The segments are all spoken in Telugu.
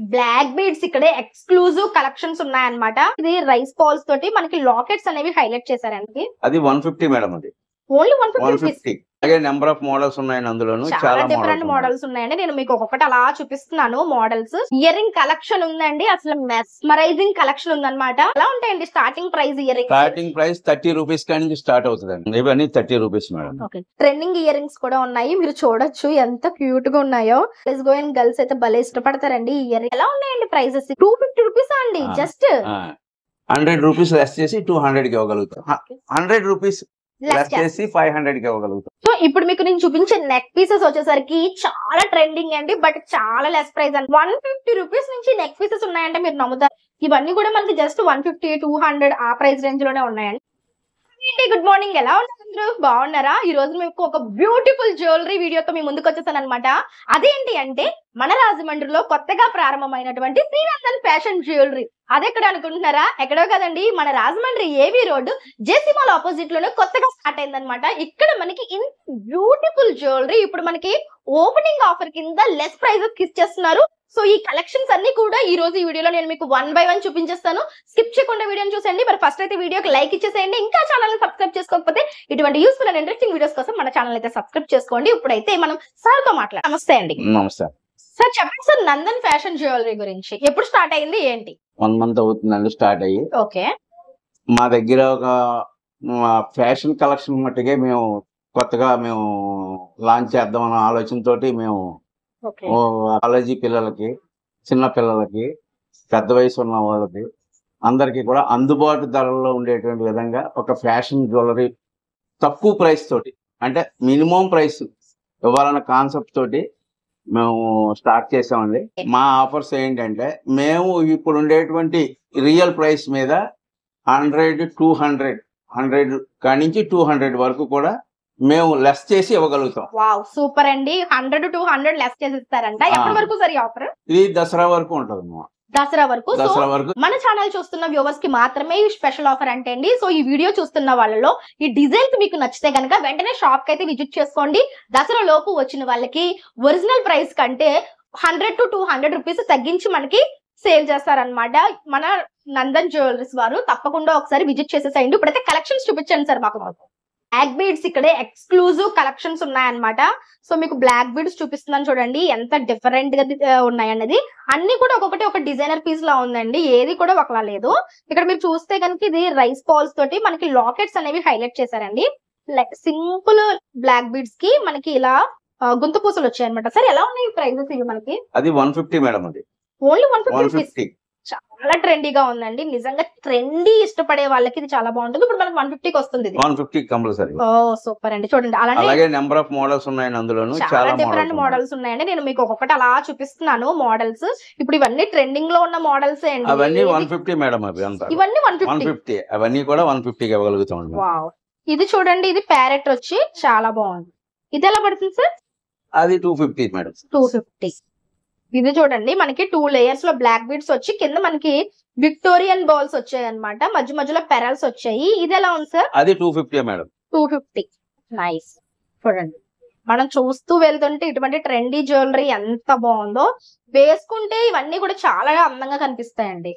బ్లాక్ బీడ్స్ ఇక్కడ ఎక్స్క్లూజివ్ కలెక్షన్స్ ఉన్నాయన్నమాట ఇది రైస్ బాల్స్ తోటి మనకి లాకెట్స్ అనేవి హైలైట్ చేశారండి అది వన్ ఫిఫ్టీ మేడం అది only one one fifty fifty అలాగే నెంబర్ ఆఫ్ మోడల్స్ ఉన్నాయండి అందులోను చాలా చాలా డిఫరెంట్ మోడల్స్ మోడల్స్ ఉన్నాయండి నేను మీకు ఒక్కొక్కటి అలా చూపిస్తున్నాను మోడల్స్ ఇయర్ రింగ్ కలెక్షన్ ఉందండి అసలు మెస్మరైజింగ్ కలెక్షన్ ఉందన్నమాట ఎలా ఉంటాయండి starting price ear ring starting price thirty rupees కాడి నుంచి స్టార్ట్ అవుతుందండి ఇవన్నీ thirty rupees madam trending ear rings కూడా ఉన్నాయి మీరు చూడొచ్చు ఎంత క్యూట్ గా ఉన్నాయో ప్లస్ గోయిన్ గర్ల్స్ అయితే భలే ఇష్టపడతారండి ఈ ఇయర్ ఎలా ఉన్నాయండి ప్రైజెస్ టూ ఫిఫ్టీ రూపీస్ అండి ఆ. జస్ట్ హండ్రెడ్ రూపీస్ లెస్ చేసి టూ హండ్రెడ్ కి ఇవ్వగలుగుతాం హండ్రెడ్ రూపీస్ లెస్ చేసి ఫైవ్ హండ్రెడ్ కి ఇవ్వగలుగుతాం సో ఇప్పుడు మీకు నేను చూపించే నెక్ పీసెస్ వచ్చేసరికి చాలా ట్రెండింగ్ అండి బట్ చాలా లెస్ ప్రైస్ అండి వన్ ఫిఫ్టీ రూపీస్ నుంచి నెక్ పీసెస్ ఉన్నాయంటే మీరు నమ్ముతారు ఇవన్నీ కూడా మనకి just one fifty two hundred ఆ ప్రైస్ రేంజ్ లోనే ఉన్నాయండి గుడ్ మార్నింగ్ ఎలా ఉన్నారు అందరూ? బాగున్నారా ఈ రోజు మీకు ఒక బ్యూటిఫుల్ జ్యువెలరీ వీడియోతో మీ ముందుకు వచ్చేసాను అనమాట అదేంటి అంటే మన రాజమండ్రిలో కొత్తగా ప్రారంభమైనటువంటి శ్రీనందన్ ఫ్యాషన్ జ్యువెలరీ అదెక్కడ అనుకుంటున్నారా ఎక్కడో కదండి మన రాజమండ్రి ఏవి రోడ్డు జేసీ మాల్ ఆపోజిట్ లోనే కొత్తగా స్టార్ట్ అయిందనమాట ఇక్కడ మనకి ఇన్ బ్యూటిఫుల్ జ్యువెలరీ ఇప్పుడు మనకి ఓపెనింగ్ ఆఫర్ కింద లెస్ ప్రైజెస్ కి ఇచ్చేస్తున్నారు సో ఈ కలెక్షన్స్ అన్ని కూడా ఈ రోజు ఈ వీడియోలో నేను మీకు వన్ బై వన్ చూపించేస్తాను స్కిప్ చేయకుండా వీడియోని చూసేయండి మరి ఫస్ట్ అయితే వీడియోకి లైక్ ఇచ్చేసేయండి ఇంకా ఛానల్ సబ్స్క్రైబ్ చేసుకోకపోతే ఇటువంటి యూస్ఫుల్ అండ్ ఇంట్రెస్టింగ్ వీడియోస్ కోసం మన ఛానల్ అయితే సబ్స్క్రైబ్ చేసుకోండి ఇప్పుడైతే మనం సార్ తో మాట్లాడాలి నమస్తే అండి నమస్తే సార్ చెప్పండి సార్ నందన్ ఫ్యాషన్ జ్యువెలరీ గురించి ఎప్పుడు స్టార్ట్ అయింది ఏంటి వన్ మంత్ అవుతుందండి స్టార్ట్ అయ్యి ఓకే మా దగ్గర ఒక ఫ్యాషన్ కలెక్షన్ మట్టుకే మేము కొత్తగా మేము లాంచ్ చేద్దామన్న ఆలోచనతోటి మేము ఓకే ఓ కాలేజీ పిల్లలకి చిన్న పిల్లలకి పెద్ద వయసు ఉన్న వాళ్ళకి అందరికీ కూడా అందుబాటు ధరల్లో ఉండేటువంటి విధంగా ఒక ఫ్యాషన్ జ్యువెలరీ తక్కువ ప్రైస్ తోటి అంటే మినిమం ప్రైస్ ఇవ్వాలన్న కాన్సెప్ట్ తోటి మేము స్టార్ట్ చేసామండి మా ఆఫర్స్ ఏంటంటే మేము ఇప్పుడు ఉండేటువంటి రియల్ ప్రైస్ మీద హండ్రెడ్ టూ హండ్రెడ్ హండ్రెడ్ కాడి నుంచి టూ హండ్రెడ్ వరకు కూడా మేము లెస్ చేసి ఇవ్వగలుగుతాం వావ్ సూపర్ అండి హండ్రెడ్ టు హండ్రెడ్ లెస్ చేసి ఇస్తారంట ఆ. ఎప్పటి వరకు సార్ ఈ ఆఫర్ ఇది దసరా వరకు ఉంటుంది అమ్మా. దసరా వరకు సో దసరా వరకు మన ఛానల్ చూస్తున్న వ్యూవర్స్ కి మాత్రమే ఈ స్పెషల్ ఆఫర్ అంటే అండి సో ఈ వీడియో చూస్తున్న వాళ్ళలో ఈ డిజైన్స్ మీకు నచ్చితే కనుక వెంటనే షాప్ కి అయితే విజిట్ చేసుకోండి దసరా లోపు వచ్చిన వాళ్ళకి ఒరిజినల్ ప్రైస్ కంటే hundred to two hundred rupees తగ్గించి మనకి సేల్ చేస్తారనమాట మన నందన్ జ్యువెలరీస్ వారు తప్పకుండా ఒకసారి విజిట్ చేసేసేయండి ఇప్పుడైతే కలెక్షన్స్ చూపించండి సార్ మాకు బ్లాక్ బీడ్స్ ఇక్కడే ఎక్స్క్లూజివ్ కలెక్షన్స్ ఉన్నాయన్నమాట సో మీకు బ్లాక్ బీడ్స్ చూపిస్తున్నాను చూడండి ఎంత డిఫరెంట్ గా ఆ, ఉన్నాయన్నది అన్ని కూడా ఒక్కొక్కటి ఒక డిజైనర్ పీస్ లా ఉందండి ఏది కూడా ఒకలా లేదు ఇక్కడ మీరు చూస్తే కనుక ఇది రైస్ బాల్స్ తోటి మనకి లాకెట్స్ అనేవి హైలైట్ చేశారండి సింపుల్ బ్లాక్ బీడ్స్ కి మనకి ఇలా ఆ, గుంత పూసలు వచ్చాయన్నమాట సార్ ఎలా ఉన్నాయి ప్రైజెస్ ఇవి మనకి అది వన్ ఫిఫ్టీ మేడం అది only one one fifty rupees fifty చాలా ట్రెండీగా ఉందండి నిజంగా ట్రెండీ ఇష్టపడే వాళ్ళకి ఇది చాలా బాగుంటుంది ఇప్పుడు మనకి వన్ ఫిఫ్టీకి వస్తుంది ఇది వన్ ఫిఫ్టీ కంపల్సరీ ఓ సూపర్ అండి చూడండి అలానే అలాగే నెంబర్ ఆఫ్ మోడల్స్ ఉన్నాయండి అందులోను చాలా చాలా డిఫరెంట్ మోడల్స్ మోడల్స్ ఉన్నాయండి నేను మీకు ఒక్కొక్కటి అలా చూపిస్తున్నాను మోడల్స్ ఇప్పుడు ఇవన్నీ ట్రెండింగ్ లో ఉన్న మోడల్స్ అండి అవన్నీ ఇది- వన్ ఫిఫ్టీ మేడం అవి అంతా ఇవన్నీ వన్ వన్ ఫిఫ్టీ ఫిఫ్టీ అవన్నీ కూడా వన్ ఫిఫ్టీకి ఇవ్వగలుగుతాం అండి వావ్ ఇది చూడండి ఇది ప్యారెట్ వచ్చి చాలా బాగుంది ఇది ఎలా పడుతుంది సార్ అది two fifty madam two fifty ఇది చూడండి మనకి టూ లేయర్స్ లో బ్లాక్ బీడ్స్ వచ్చి కింద మనకి విక్టోరియన్ బాల్స్ వచ్చాయి అనమాట మధ్య మధ్యలో పెరల్స్ వచ్చాయి ఇది ఎలా ఉంది సార్ అది two fifty madam two fifty nice చూడండి మనం చూస్తూ వెళ్తుంటే ఇటువంటి ట్రెండీ జ్యువెలరీ ఎంత బాగుందో వేసుకుంటే ఇవన్నీ కూడా చాలా అందంగా కనిపిస్తాయండి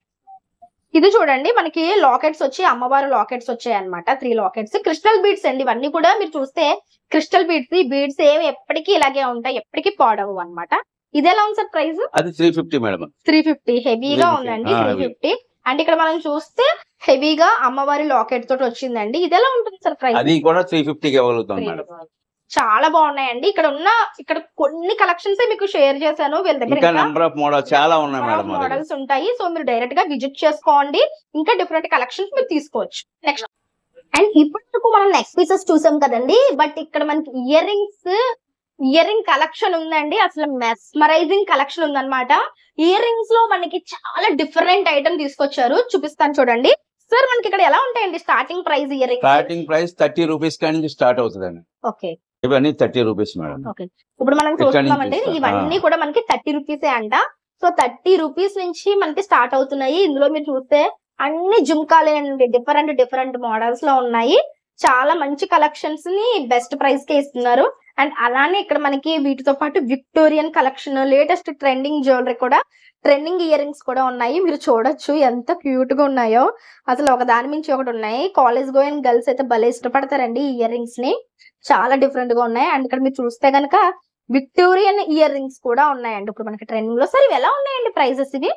ఇది చూడండి మనకి లాకెట్స్ వచ్చి అమ్మవారు లాకెట్స్ వచ్చాయి అనమాట త్రీ లాకెట్స్ క్రిస్టల్ బీడ్స్ అండి ఇవన్నీ కూడా మీరు చూస్తే క్రిస్టల్ బీడ్స్ ఈ బీడ్స్ ఏమి ఎప్పటికీ ఇలాగే ఉంటాయి ఎప్పటికీ పాడవు అన్నమాట ఇది ఎలా ఉంది సార్ ప్రైస్ అది three fifty madam three fifty హెవీగా 350. ఉందండి ఆ, త్రీ heavy. ఫిఫ్టీ అండ్ ఇక్కడ మనం చూస్తే హెవీగా అమ్మవారి లాకెట్ తోటి వచ్చిందండి ఇది ఎలా ఉంటుంది సార్ ప్రైస్ అది కూడా త్రీ ఫిఫ్టీకి ఇవ్వగలుగుతాం మేడం చాలా బాగున్నాయండి ఇక్కడ ఉన్న ఇక్కడ కొన్ని కలెక్షన్స్ మీకు షేర్ చేశాను వీళ్ళ దగ్గర ఇంకా ఇంకా నెంబర్ ఆఫ్ మోడల్ చాలా ఉన్నాయి మేడం మా దగ్గర. మోడల్స్ ఉంటాయి సో మీరు డైరెక్ట్ గా విజిట్ చేసుకోండి ఇంకా డిఫరెంట్ కలెక్షన్స్ మీరు తీసుకోవచ్చు నెక్స్ట్ అండ్ ఇప్పుడు మనం నెక్స్ట్ పీసెస్ చూసాం కదండి బట్ ఇక్కడ మనకి ear rings ear ring collection ఉందండి అసలు మెస్మరైజింగ్ కలెక్షన్ ఉందన్నమాట ఇయర్ రింగ్స్ లో మనకి చాలా డిఫరెంట్ ఐటమ్ తీసుకొచ్చారు చూపిస్తాను చూడండి సార్ మనకి ఇక్కడ ఎలా ఉంటాయండి starting price ear rings starting price thirty rupees కాడి నుంచి స్టార్ట్ అవుతుందండి ఓకే ఇవన్నీ థర్టీ రూపీస్ మేడం ఇప్పుడు మనం ఇక్కడ నుంచి చూస్తున్నామంటే ఇస్తారు. ఇవన్నీ కూడా మనకి థర్టీ రూపీసే అంట సో థర్టీ రూపీస్ నుంచి మనకి స్టార్ట్ అవుతున్నాయి ఇందులో మీరు చూస్తే అన్ని జుమ్కాలే అండి డిఫరెంట్ డిఫరెంట్ మోడల్స్ లో ఉన్నాయి చాలా మంచి కలెక్షన్స్ ని బెస్ట్ ప్రైస్ కే ఇస్తున్నారు అండ్ అలానే ఇక్కడ మనకి వీటితో పాటు Victorian collection latest trending jewellery కూడా ట్రెండింగ్ ఇయర్ రింగ్స్ కూడా ఉన్నాయి మీరు చూడొచ్చు ఎంత క్యూట్ గా ఉన్నాయో అసలు ఒక దాని మించి ఒకటి ఉన్నాయి కాలేజ్ గోయింగ్ గర్ల్స్ అయితే భలే ఇష్టపడతారండి ఈ ఇయర్ రింగ్స్ ని చాలా డిఫరెంట్ గా ఉన్నాయి అండ్ ఇక్కడ మీరు చూస్తే గనక విక్టోరియన్ ఇయర్ రింగ్స్ కూడా ఉన్నాయండి ఇప్పుడు మనకి ట్రెండింగ్ లో సరే ఇవి ఎలా ఉన్నాయండి ప్రైజెస్ ఇవి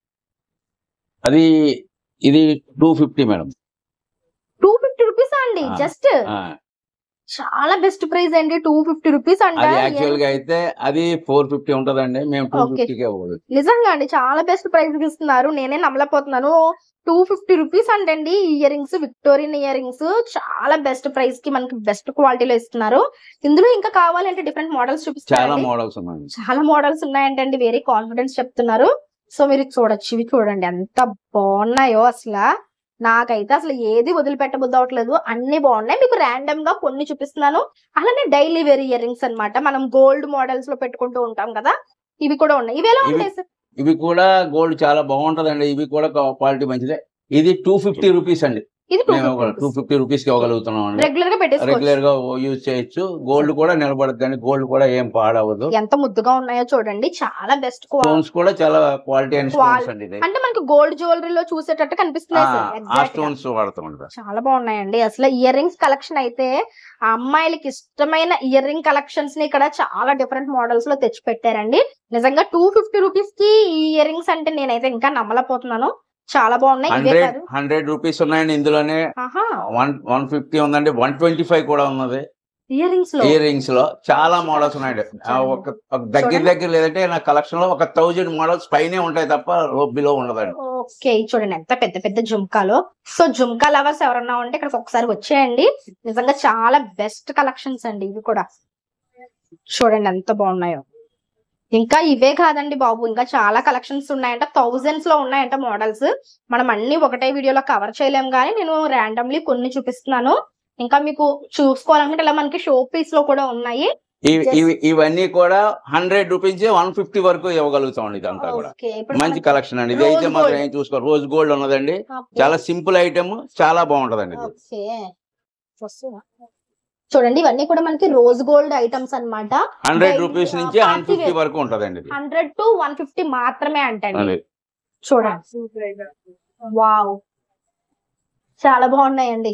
అది ఇది two fifty madam two fifty rupees అండి ఆ. జస్ట్ ఆ, చాలా బెస్ట్ ప్రైస్ అండి టూ ఫిఫ్టీ రూపీస్ అంట అది యాక్చువల్ గా అయితే అది ఫోర్ ఫిఫ్టీ ఉంటదండి మేము టూ Okay. ఫిఫ్టీకే ఇవ్వదు నిజంగా అండి చాలా బెస్ట్ ప్రైస్ ఇస్తున్నారు నేనే నమ్మలేకపోతున్నాను టూ ఫిఫ్టీ రూపీస్ అంటండి ear rings Victorian ear rings చాలా బెస్ట్ ప్రైస్ కి మనకి బెస్ట్ క్వాలిటీలో ఇస్తున్నారు ఇందులో ఇంకా కావాలంటే డిఫరెంట్ మోడల్స్ చాలా చూపిస్తారు మోడల్స్ ఉన్నాయి చాలా మోడల్స్ ఉన్నాయంటండి వెరీ కాన్ఫిడెన్స్ చెప్తున్నారు సో మీరు చూడొచ్చు ఇవి చూడండి ఎంత బాగున్నాయో అసలు నాకైతే అసలు ఏది వదిలిపెట్టబుద్ధి అవట్లేదు అన్ని బాగున్నాయి మీకు ర్యాండమ్ గా కొన్ని చూపిస్తున్నాను అలానే డైలీ వేర్ ఇయర్ రింగ్స్ అనమాట మనం గోల్డ్ మోడల్స్ లో పెట్టుకుంటూ ఉంటాం కదా ఇవి కూడా ఉన్నాయి ఇవి ఎలా ఇవి- ఉంటాయి సార్ ఇవి కూడా గోల్డ్ చాలా బాగుంటదండి ఇవి కూడా క్వాలిటీ మంచిదే ఇది టూ ఫిఫ్టీ రూపీస్ అండి ఇది టూ మేము టూ ఫిఫ్టీ రూపీస్ కి ఇవ్వగలుగుతున్నాం అండి రెగ్యులర్ గా పెట్టేసుకోవచ్చు రెగ్యులర్ గా యూజ్ చేయొచ్చు గోల్డ్ కూడా నిలబడదు కానీ గోల్డ్ కూడా ఏం పాడవదు ఎంత ముద్దుగా ఉన్నాయో చూడండి చాలా బెస్ట్ స్టోన్స్ కూడా చాలా క్వాలిటీ అండ్ స్టోన్స్ Qual- అండి ఇది అంటే మనకి గోల్డ్ జ్యువెలరీలో చూసేటట్టు ఆ, కనిపిస్తున్నాయి సార్ ఆ Exact గా. స్టోన్స్ వాడతాం అండి చాలా బాగున్నాయండి అసలు ఇయర్ రింగ్స్ కలెక్షన్ అయితే ఆ అమ్మాయిలకి ఇష్టమైన ఇయర్ రింగ్ కలెక్షన్స్ ని ఇక్కడ చాలా డిఫరెంట్ మోడల్స్ లో తెచ్చి పెట్టారండి నిజంగా టూ ఫిఫ్టీ రూపీస్ కి ఈ ఇయర్ రింగ్స్ అంటే నేనైతే ఇంకా నమ్మలేకపోతున్నాను చాలా బాగున్నాయి ఇవే హండ్రెడ్ కాదు హండ్రెడ్ రూపీస్ ఉన్నాయండి ఇందులోనే ఆహా వన్ వన్ ఫిఫ్టీ ఉందండి వన్ ట్వంటీ ఫైవ్ కూడా ఉన్నది ఇయర్ రింగ్స్ లో ఇయర్ రింగ్స్ లో చాలా మోడల్స్ ఉన్నాయండి ఆ, ఒక ఒక దగ్గర చూడండి. దగ్గర లేదంటే నా కలెక్షన్ లో ఒక థౌజండ్ మోడల్స్ పైనే ఉంటాయి తప్ప బిలో ఉండదండి ఓకే చూడండి ఎంత పెద్ద పెద్ద జుమ్కాలు సో జుమ్కా లవర్స్ ఎవరన్నా ఉంటే ఇక్కడికి ఒకసారి వచ్చేయండి నిజంగా చాలా బెస్ట్ కలెక్షన్స్ అండి ఇవి కూడా చూడండి ఎంత బాగున్నాయో ఇంకా ఇవే కాదండి బాబు ఇంకా చాలా కలెక్షన్స్ ఉన్నాయంట థౌజండ్స్ లో ఉన్నాయంట మోడల్స్ మనం అన్ని ఒకటే వీడియోలో కవర్ చేయలేం కానీ నేను ర్యాండమ్లీ కొన్ని చూపిస్తున్నాను ఇంకా మీకు చూసుకోవాలనుకుంటే ఇలా మనకి షో పీస్ లో కూడా ఉన్నాయి ఇవి- Just- ఇవి ఇవన్నీ కూడా హండ్రెడ్ రూపీస్ వన్ ఫిఫ్టీ వరకు ఇవ్వగలుగుతాం అండి ఇదంతా కూడా ఓకే ఇప్పుడు మంచి మనకి- కలెక్షన్ అండి ఇది Rose అయితే మాత్రం gold. ఏం చూసుకో రోజ్ గోల్డ్ ఉన్నదండి ఓకే. చాలా సింపుల్ ఐటమ్ చాలా బాగుంటదండి ఇది ఓకే వస్తుందా? చూడండి ఇవన్నీ కూడా మనకి రోజ్ గోల్డ్ ఐటమ్స్ అన్నమాట హండ్రెడ్ Daily, రూపీస్ ఆ, నుంచి party హండ్రెడ్ ఫిఫ్టీ wear. వరకు ఉంటదండి ఇది హండ్రెడ్ టు వన్ ఫిఫ్టీ మాత్రమే అంటండి అది. చూడండి వావ్ చాలా బాగున్నాయండి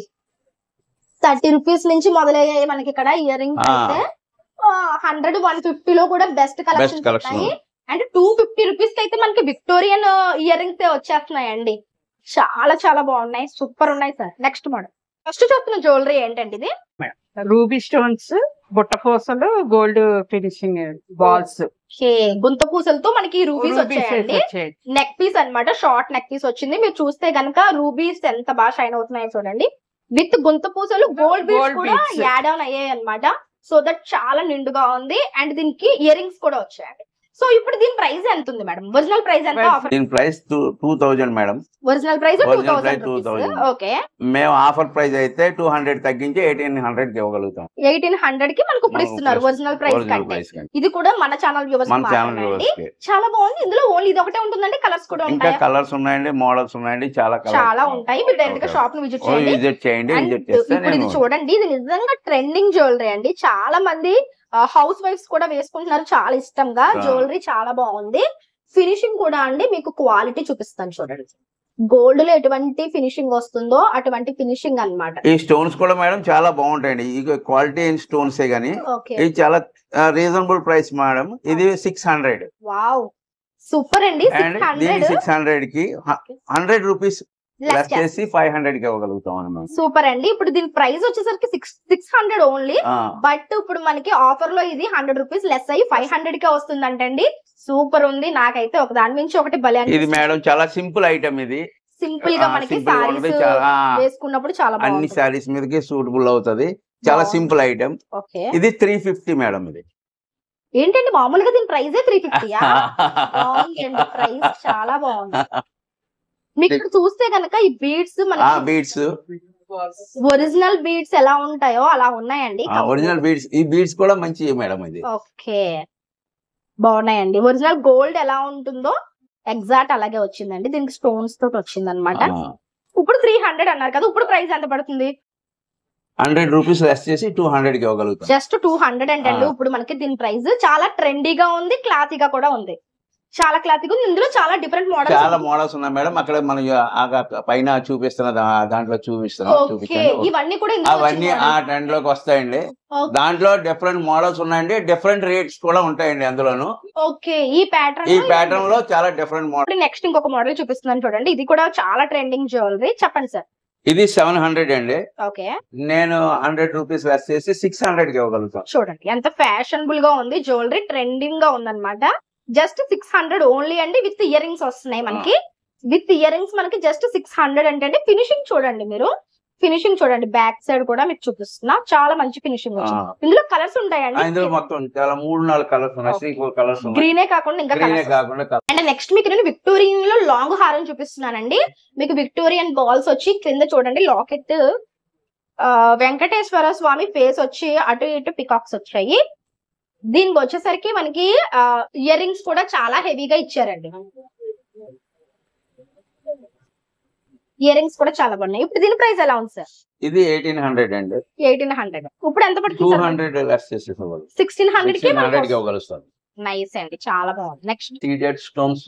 థర్టీ రూపీస్ నుంచి మొదలయ్యాయి మనకి ఇక్కడ ఇయర్ రింగ్స్ ఆ. అయితే హండ్రెడ్ వన్ ఫిఫ్టీ లో కూడా బెస్ట్ బెస్ట్ కలెక్షన్ కలెక్షన్ ఉన్నాయి అండ్ టూ ఫిఫ్టీ రూపీస్ కి అయితే మనకి విక్టోరియన్ ఇయర్ రింగ్స్ వచ్చేస్తున్నాయండి చాలా చాలా బాగున్నాయి సూపర్ ఉన్నాయి సార్ నెక్స్ట్ మోడల్ ఫస్ట్ చూస్తున్న జ్యువెలరీ ఏంటండి ఇది రూబీ స్టోన్స్ బుట్టపూసలు గోల్డ్ ఫినిషింగ్ బాల్స్ ఓకే, గుంత పూసలతో మనకి రూబీస్ వచ్చాయండి నెక్ పీస్ అన్నమాట షార్ట్ నెక్ పీస్ వచ్చింది మీరు చూస్తే గనక రూబీస్ ఎంత బాగా షైన్ అవుతున్నాయో చూడండి విత్ గుంత పూసలు గోల్డ్ బీడ్స్ Gold కూడా beads. యాడ్ ఆన్ అయ్యాయి అన్నమాట సో దట్ చాలా నిండుగా ఉంది అండ్ దీనికి ఇయర్ రింగ్స్ కూడా వచ్చాయండి సో ఇప్పుడు దీని ప్రైస్ ఎంత ఉంది మేడం ఒరిజినల్ ప్రైస్ ఎంత Price- ఆఫర్ దీని price two two thousand madam original price two Original thousand price 2000. Okay మేము ఆఫర్ ప్రైస్ అయితే టూ హండ్రెడ్ తగ్గించి ఎయిటీన్ హండ్రెడ్ కి ఇవ్వగలుగుతాం ఎయిటీన్ హండ్రెడ్ కి మనకు ఇప్పుడు మనకు ఇస్తున్నారు plus- ఒరిజినల్ ప్రైస్ ఒరిజినల్ కంటే ప్రైస్ కంటే ఇది కూడా మన ఛానల్ వ్యూవర్స్ మన ఛానల్ అండి కి చాలా బాగుంది ఇందులో ఓన్లీ ఇది ఒకటే ఉంటుందండి కలర్స్ కూడా ఇంకా ఉంటాయి కలర్స్ ఉన్నాయండి మోడల్స్ ఉన్నాయండి చాలా చాలా కలర్స్ ఉంటాయి మీరు డైరెక్ట్ గా Okay. షాప్ ని విజిట్ చేయండి విజిట్ చేయండి And విజిట్ చేస్తే ఇప్పుడు ఇది నేను చూడండి ఇది నిజంగా ట్రెండింగ్ జ్యువెలరీ అండి చాలా మంది హౌస్ వైఫ్స్ కూడా వేసుకుంటున్నారు చాలా ఇష్టంగా ఆ. జ్యువెలరీ చాలా బాగుంది ఫినిషింగ్ కూడా అండి మీకు క్వాలిటీ చూపిస్తాను చూడండి గోల్డ్ లో ఎటువంటి ఫినిషింగ్ వస్తుందో అటువంటి ఫినిషింగ్ అన్నమాట ఈ స్టోన్స్ కూడా మేడం చాలా బాగుంటాయండి ఈ క్వాలిటీ స్టోన్స్ కానీ ఓకే ఇది చాలా రీజనబుల్ ప్రైస్ మేడం ఇది సిక్స్ హండ్రెడ్ వావ్ సూపర్ అండి అండ్ సిక్స్ దీని హండ్రెడ్ సిక్స్ హండ్రెడ్ కి హండ్రెడ్ రూపీస్ లెస్ చేసి ఫైవ్ హండ్రెడ్ కి ఇవ్వగలుగుతాం మనం సూపర్ అండి ఇప్పుడు దీని ప్రైస్ వచ్చేసరికి సిక్స్ సిక్స్ హండ్రెడ్ ఓన్లీ ఆ, బట్ ఇప్పుడు మనకి ఆఫర్ లో ఇది హండ్రెడ్ రూపీస్ లెస్ అయ్యి ఫైవ్ హండ్రెడ్ కే వస్తుందంటండి సూపర్ ఉంది నాకైతే ఒక దాని నుంచి ఒకటి భలే ఇది మేడం చాలా సింపుల్ ఐటమ్ ఇది సింపుల్ గా ఆ, మనకి simple గా ఉంటుంది. సారీస్ చాలా వేసుకున్నప్పుడు చాలా అన్ని బాగుంటుంది శారీస్ మీదకి సూటబుల్ అవుతది చాలా బాగుంది. సింపుల్ ఐటమ్ ఓకే ఇది త్రీ ఫిఫ్టీ మేడం ఇది ఏంటండి మామూలుగా దీని ప్రైస్ త్రీ ఫిఫ్టీయా బాగుందండి ప్రైస్ చాలా బాగుంది మీకు ఇక్కడ చూస్తే గనక ఈ బీడ్స్ ఆ మనకి బీడ్స్ ఒరిజినల్ బీడ్స్ ఎలా ఉంటాయో అలా ఉన్నాయండి ఒరిజినల్ బీడ్స్ ఈ బీడ్స్ కూడా మంచి మేడం ఇది ఓకే బాగున్నాయండి ఒరిజినల్ గోల్డ్ ఎలా ఉంటుందో ఎగ్జాక్ట్ అలాగే వచ్చిందండి దీనికి స్టోన్స్ తోటి వచ్చింది అనమాట ఇప్పుడు త్రీ హండ్రెడ్ అన్నారు కదా ఇప్పుడు ప్రైస్ ఎంత పడుతుంది హండ్రెడ్ రూపీస్ లెస్ చేసి టూ హండ్రెడ్ కి ఇవ్వగలుగుతాం జస్ట్ టూ హండ్రెడ్ అండ్ ఆ. ఇప్పుడు మనకి దీని ప్రైస్ చాలా ట్రెండీగా ఉంది క్లాసీగా కూడా ఉంది చాలా క్లాత్ ఉంది ఇందులో చాలా డిఫరెంట్ చాలా మోడల్స్ మోడల్స్ ఉన్నాయి మేడం అక్కడ మనం ఆ- ఆ పైన చూపిస్తున్న దా- దాంట్లో చూపిస్తున్నాం ఓకే చూపించండి ఇవన్నీ కూడా ఇందులో అవన్నీ వచ్చిన ఆ models. ట్రెండ్ లోకి వస్తాయండి ఓకే. దాంట్లో డిఫరెంట్ మోడల్స్ ఉన్నాయండి డిఫరెంట్ రేట్స్ కూడా ఉంటాయండి అందులోను ఓకే ఈ ప్యాటర్న్ ఈ ప్యాటర్న్ లో చాలా డిఫరెంట్ మోడల్ ఇప్పుడు నెక్స్ట్ ఇంకొక మోడల్ చూపిస్తున్నాను చూడండి ఇది కూడా చాలా ట్రెండింగ్ జ్యువెలరీ చెప్పండి సార్ ఇది సెవెన్ హండ్రెడ్ అండి ఓకే నేను హండ్రెడ్ రూపీస్ లెస్ చేసి సిక్స్ హండ్రెడ్ కి ఇవ్వగలుగుతాను చూడండి ఎంత ఫ్యాషనబుల్ గా ఉంది జ్యువెలరీ ట్రెండింగ్ గా ఉందన్నమాట జస్ట్ సిక్స్ హండ్రెడ్ ఓన్లీ అండి విత్ ఇయర్ రింగ్స్ వస్తున్నాయి మనకి విత్ ఇయర్ రింగ్స్ మనకి జస్ట్ సిక్స్ హండ్రెడ్ అంటే అండి ఫినిషింగ్ చూడండి మీరు ఫినిషింగ్ చూడండి బ్యాక్ సైడ్ కూడా మీకు చూపిస్తున్నా చాలా మంచి ఫినిషింగ్ వచ్చింది ఇందులో కలర్స్ ఇందులో ఉంటాయండి మొత్తం చాలా మూడు నాలుగు కలర్స్ ఉన్నాయి త్రీ ఫోర్ కలర్స్ ఉన్నాయి గ్రీనే కాకుండా ఇంకా గ్రీనే కలర్స్ కాకుండా colours. అండ్ నెక్స్ట్ మీకు నేను విక్టోరియన్ లో లాంగ్ హారం చూపిస్తున్నానండి మీకు విక్టోరియన్ బాల్స్ వచ్చి కింద చూడండి లాకెట్ వెంకటేశ్వర స్వామి ఫేస్ వచ్చి అటు ఇటు పికాక్స్ వచ్చాయి దీనికి వచ్చేసరికి మనకి ఇయర్ రింగ్స్ కూడా చాలా హెవీగా ఇచ్చారండి ఇయర్ రింగ్స్ కూడా చాలా బాగున్నాయి ఇప్పుడు దీని ప్రైస్ ఎలా ఉంది సార్ ఇది ఎయిటీన్ హండ్రెడ్ అండి ఎయిటీన్ హండ్రెడ్ ఇప్పుడు ఎంత టూ పడుతుంది హండ్రెడ్ లెస్ చేసి ఇవ్వగలుగుతాను సిక్స్టీన్ హండ్రెడ్ కి సిక్స్టీన్ హండ్రెడ్ కి ఇవ్వగలుగుతాను నైస్ అండి చాలా బాగుంది నెక్స్ట్ టీడెడ్ స్టోన్స్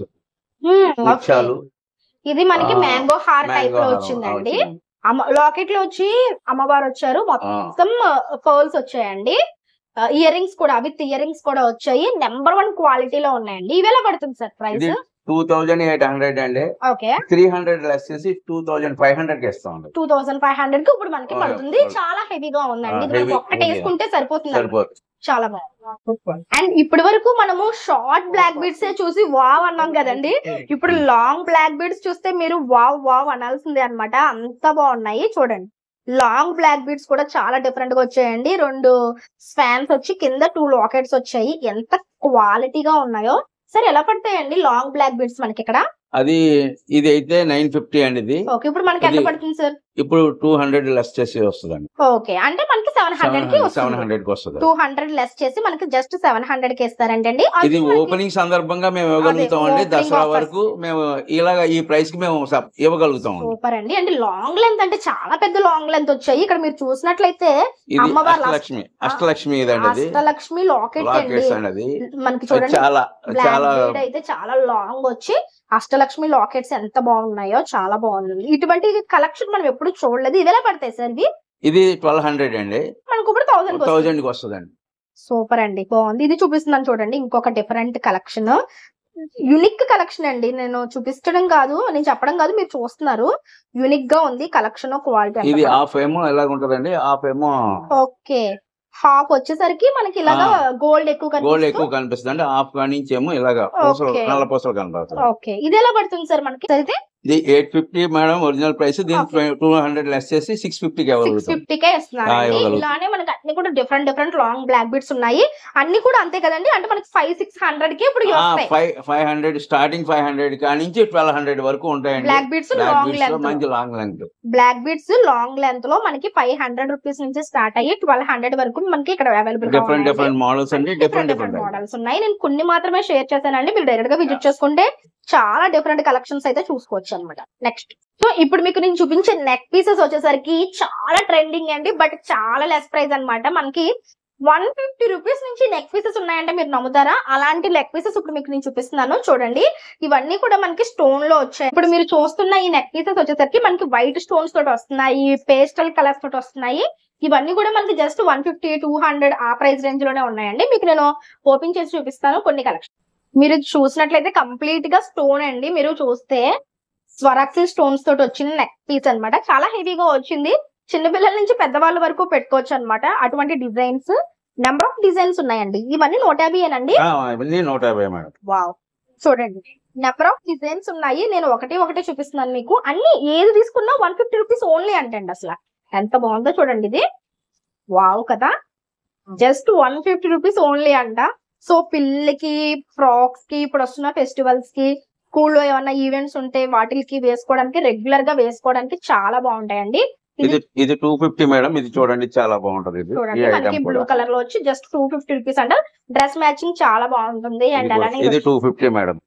ముత్యాలు ఇది మనకి ఆ, మ్యాంగో హార్ టైప్ మ్యాంగో లో హారం వచ్చిందండి వచ్చింది. అమ్మ లాకెట్ లో వచ్చి అమ్మవారు వచ్చారు ఆ, మొత్తం పర్ల్స్ వచ్చాయండి ఇయర్ రింగ్స్ కూడా విత్ ఇయర్ రింగ్స్ కూడా వచ్చాయి నెంబర్ వన్ క్వాలిటీలో ఉన్నాయండి ఇవి ఎలా పడుతుంది సార్ ప్రైస్ ఇది టూ థౌజండ్ ఎయిట్ హండ్రెడ్ అండి ఓకే త్రీ హండ్రెడ్ లెస్ చేసి టూ థౌజండ్ ఫైవ్ హండ్రెడ్ కి ఇస్తామండి టూ థౌసండ్ ఫైవ్ హండ్రెడ్ కి ఇప్పుడు మనకి ఆ, పడుతుంది ఆ. చాలా హెవీగా ఉందండి ఆ, ఇది మనకి heavy ఒక్కటి ఉంది. వేసుకుంటే సరిపోతుంది సరిపోతుంది చాలా బాగుంది అండ్ ఇప్పటి వరకు మనము షార్ట్ బ్లాక్ బీడ్స్ చూసి వావ్ అన్నాం కదండి ఇప్పుడు లాంగ్ బ్లాక్ బీడ్స్ చూస్తే మీరు వావ్ వావ్ అనాల్సిందే అన్నమాట అంత బాగున్నాయి చూడండి లాంగ్ బ్లాక్ బీడ్స్ కూడా చాలా డిఫరెంట్ గా వచ్చాయండి రెండు స్పాన్స్ వచ్చి కింద టూ లాకెట్స్ వచ్చాయి ఎంత క్వాలిటీగా ఉన్నాయో సరే ఎలా పడతాయండి లాంగ్ బ్లాక్ బీడ్స్ మనకి ఇక్కడ అది ఇది అయితే నైన్ ఫిఫ్టీ అండి ఇది ఓకే ఇప్పుడు మనకి ఎంత ఇది- పడుతుంది సార్ ఇప్పుడు టూ హండ్రెడ్ లెస్ చేసి వస్తుందండి ఓకే అంటే మనకి సెవెన్ హండ్రెడ్ కి సెవెన్ వస్తుంది హండ్రెడ్ కి వస్తుంది టూ హండ్రెడ్ లెస్ చేసి మనకి జస్ట్ సెవెన్ హండ్రెడ్ కి ఇస్తారంటండి ఇది ఓపెనింగ్ సందర్భంగా మేము ఇవ్వగలుగుతాం అండి opening దసరా offers. వరకు మేము ఇలాగ ఈ ప్రైస్ కి మేము సప్- ఇవ్వగలుగుతాం అండి సూపర్ అండి అంటే లాంగ్ లెంత్ అంటే చాలా పెద్ద లాంగ్ లెంత్ వచ్చాయి ఇక్కడ మీరు చూసినట్లయితే ఇది అమ్మవారి అష్టలక్ష్మి అష్టలక్ష్మి ఇదండి అది అష్టలక్ష్మి లాకెట్ అండి లాకెట్స్ అండి అది మనకి అది చూడండి చాలా బ్లాక్ చాలా బీడ్ అయితే చాలా లాంగ్ వచ్చి అష్టలక్ష్మి లాకెట్స్ ఎంత బాగున్నాయో చాలా బాగుంది ఇటువంటి కలెక్షన్ మనం ఎప్పుడు చూడలేదు ఇవి ఎలా పడతాయి సార్ ఇవి ఇది ట్వెల్వ్ హండ్రెడ్ అండి మనకు ఇప్పుడు థౌసండ్ థౌజండ్ కి వస్తుందండి సూపర్ అండి బాగుంది ఇది చూపిస్తున్నాను చూడండి ఇంకొక డిఫరెంట్ కలెక్షన్ యునిక్ కలెక్షన్ అండి నేను చూపించడం కాదు నేను చెప్పడం కాదు మీరు చూస్తున్నారు యునిక్ గా ఉంది కలెక్షన్ క్వాలిటీ ఇది హాఫ్ ఏమో ఎలాగ ఉంటదండి హాఫ్ ఏమో ఓకే హాఫ్ వచ్చేసరికి మనకి ఇలాగా గోల్డ్ ఎక్కువ గోల్డ్ కనిపిస్తుంది ఎక్కువ కనిపిస్తుంది అంటే హాఫ్ నుంచి ఏమో ఇలాగ పూసలు Okay. నల్ల పూసలు కనబడుతుంది ఓకే ఇది ఎలా పడుతుంది సార్ మనకి అయితే ఇది eight fifty madam original price దీని Okay. టూ హండ్రెడ్ లెస్ చేసి సిక్స్ ఫిఫ్టీకి సిక్స్ ఇవ్వగలుగుతాం ఫిఫ్టీకే ఇస్తున్నారు ఆ, ఇవ్వగలుగుతాం. ఇలానే మనకి అన్ని కూడా different different long black beads ఉన్నాయి అన్ని కూడా అంతే కదండి అంటే మనకి ఫైవ్ సిక్స్ హండ్రెడ్ కి ఇప్పుడు ఇవి వస్తాయి five five hundred starting five hundred కాడి నుంచి ట్వెల్వ్ హండ్రెడ్ వరకు ఉంటాయండి black beads black long beads లో లెంత్ మంచి long length black beads long length లో మనకి ఫైవ్ హండ్రెడ్ రూపీస్ నుంచి స్టార్ట్ అయ్యి ట్వెల్వ్ హండ్రెడ్ వరకు మనకి ఇక్కడ అవైలబుల్ డిఫరెంట్ డిఫరెంట్ మోడల్స్ అండి డిఫరెంట్ డిఫరెంట్ మోడల్స్ ఉన్నాయి నేను కొన్ని మాత్రమే షేర్ చేశానండి మీరు డైరెక్ట్ గా విజిట్ చేసుకుంటే చాలా డిఫరెంట్ కలెక్షన్స్ అయితే చూసుకోవచ్చు అనమాట నెక్స్ట్ సో ఇప్పుడు మీకు నేను చూపించే నెక్ పీసెస్ వచ్చేసరికి చాలా ట్రెండింగ్ అండి బట్ చాలా లెస్ ప్రైస్ అన్నమాట మనకి వన్ ఫిఫ్టీ రూపీస్ నుంచి నెక్ పీసెస్ ఉన్నాయంటే మీరు నమ్ముతారా అలాంటి నెక్ పీసెస్ ఇప్పుడు మీకు నేను చూపిస్తున్నాను చూడండి ఇవన్నీ కూడా మనకి స్టోన్ లో వచ్చాయి ఇప్పుడు మీరు చూస్తున్న ఈ నెక్ పీసెస్ వచ్చేసరికి మనకి వైట్ స్టోన్స్ తోటి వస్తున్నాయి పేస్టల్ కలర్స్ తోటి వస్తున్నాయి ఇవన్నీ కూడా మనకి just one fifty two hundred ఆ ప్రైస్ రేంజ్ లోనే ఉన్నాయండి మీకు నేను ఓపెన్ చేసి చూపిస్తాను కొన్ని కలెక్షన్ మీరు చూసినట్లయితే కంప్లీట్ గా స్టోన్ అండి మీరు చూస్తే స్వరాక్సి స్టోన్స్ తోటి వచ్చిన నెక్ పీస్ అన్నమాట చాలా హెవీగా వచ్చింది చిన్న పిల్లల నుంచి పెద్దవాళ్ళ వరకు పెట్టుకోవచ్చు అన్నమాట అటువంటి డిజైన్స్ నెంబర్ ఆఫ్ డిజైన్స్ ఉన్నాయండి ఇవన్నీ నూట యాభైనండి ఇవన్నీ నూట యాభై మేడం వావ్ చూడండి నెంబర్ ఆఫ్ డిజైన్స్ ఉన్నాయి నేను ఒకటి ఒకటి చూపిస్తున్నాను మీకు అన్ని ఏది తీసుకున్నా వన్ ఫిఫ్టీ రూపీస్ ఓన్లీ అంటండి అసలు ఎంత బాగుందో చూడండి ఇది వావ్ కదా just one fifty rupees only అంట సో పిల్లలకి ఫ్రాక్స్ కి ఇప్పుడు వస్తున్న ఫెస్టివల్స్ కి స్కూల్లో ఏమన్నా ఈవెంట్స్ ఉంటే వాటికి వేసుకోవడానికి రెగ్యులర్ గా వేసుకోవడానికి చాలా బాగుంటాయండి ఇది ఇది టూ ఫిఫ్టీ మేడం ఇది చూడండి చాలా బాగుంటది ఇది ఈ చూడండి మనకి ఐటమ్ బ్లూ కూడా కలర్ లో వచ్చి జస్ట్ టూ ఫిఫ్టీ రూపీస్ అంట డ్రెస్ మ్యాచింగ్ చాలా బాగుంటుంది అండ్ ఇది అలానే కూడా- ఇది టూ ఫిఫ్టీ మేడం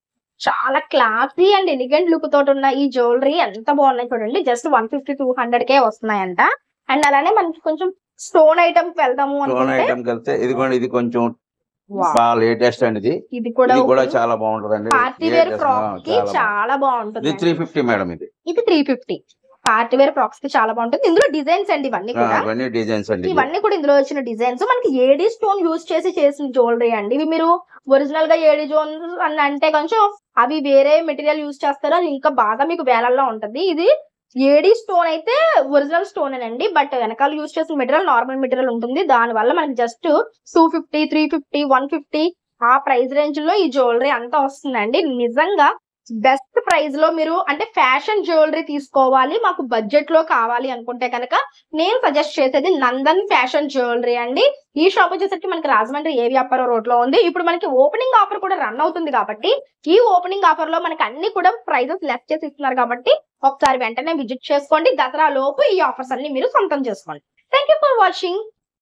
చాలా క్లాసీ అండ్ ఎలిగెంట్ లుక్ తోటి ఉన్న ఈ జ్యువెలరీ ఎంత బాగున్నాయి చూడండి just one fifty two hundred కే వస్తున్నాయంట అండ్ అలానే మనకి కొంచెం స్టోన్ ఐటమ్ కి వెళ్దాము స్టోన్ అనుకుంటే ఐటమ్ కలిస్తే ఇది కూడా ఇది కొంచెం బాగా లేటెస్ట్ అండి ఇది ఇది కూడా ఇది కూడా ఒకటి. చాలా బాగుంటదండి పార్టీ వేర్ Latest, ఫ్రాక్ ఆ, కి చాలా బాగుంది. చాలా బాగుంటుంది ఇది త్రీ ఫిఫ్టీ మేడం ఇది ఇది three fifty party wear frocks కి చాలా బాగుంటుంది ఇందులో డిజైన్స్ అండి ఇవన్నీ ఆ, కూడా ఇవన్నీ డిజైన్స్ అండి ఇది. ఇవన్నీ కూడా ఇందులో వచ్చిన డిజైన్స్ మనకి ఏడీ స్టోన్ యూజ్ చేసి చేసిన జ్యువెలరీ అండి ఇవి మీరు ఒరిజినల్ గా ఏడీ జోన్ అని అంటే కొంచెం అవి వేరే మెటీరియల్ యూజ్ చేస్తారో అది ఇంకా బాగా మీకు వేలల్లో ఉంటది ఇది ఏడీ స్టోన్ అయితే ఒరిజినల్ స్టోన్ అండి బట్ వెనకాల యూజ్ చేసిన మెటీరియల్ నార్మల్ మెటీరియల్ ఉంటుంది దాని వల్ల మనకి just two fifty three fifty one fifty ఆ ప్రైస్ రేంజ్ లో ఈ జ్యువెలరీ అంతా వస్తుందండి నిజంగా బెస్ట్ ప్రైస్ లో మీరు అంటే ఫ్యాషన్ జ్యువెలరీ తీసుకోవాలి మాకు బడ్జెట్ లో కావాలి అనుకుంటే కనుక నేను సజెస్ట్ చేసేది నందన్ ఫ్యాషన్ జ్యువెలరీ అండి ఈ షాప్ వచ్చేసరికి మనకి రాజమండ్రి ఏ వ్యాపారం రోడ్ లో ఉంది ఇప్పుడు మనకి ఓపెనింగ్ ఆఫర్ కూడా రన్ అవుతుంది కాబట్టి ఈ ఓపెనింగ్ ఆఫర్ లో మనకి అన్ని కూడా ప్రైజెస్ లెస్ చేసి ఇస్తున్నారు కాబట్టి ఒకసారి వెంటనే విజిట్ చేసుకోండి దసరా లోపు ఈ ఆఫర్స్ అన్ని మీరు సొంతం చేసుకోండి థ్యాంక్ యూ ఫర్ వాచింగ్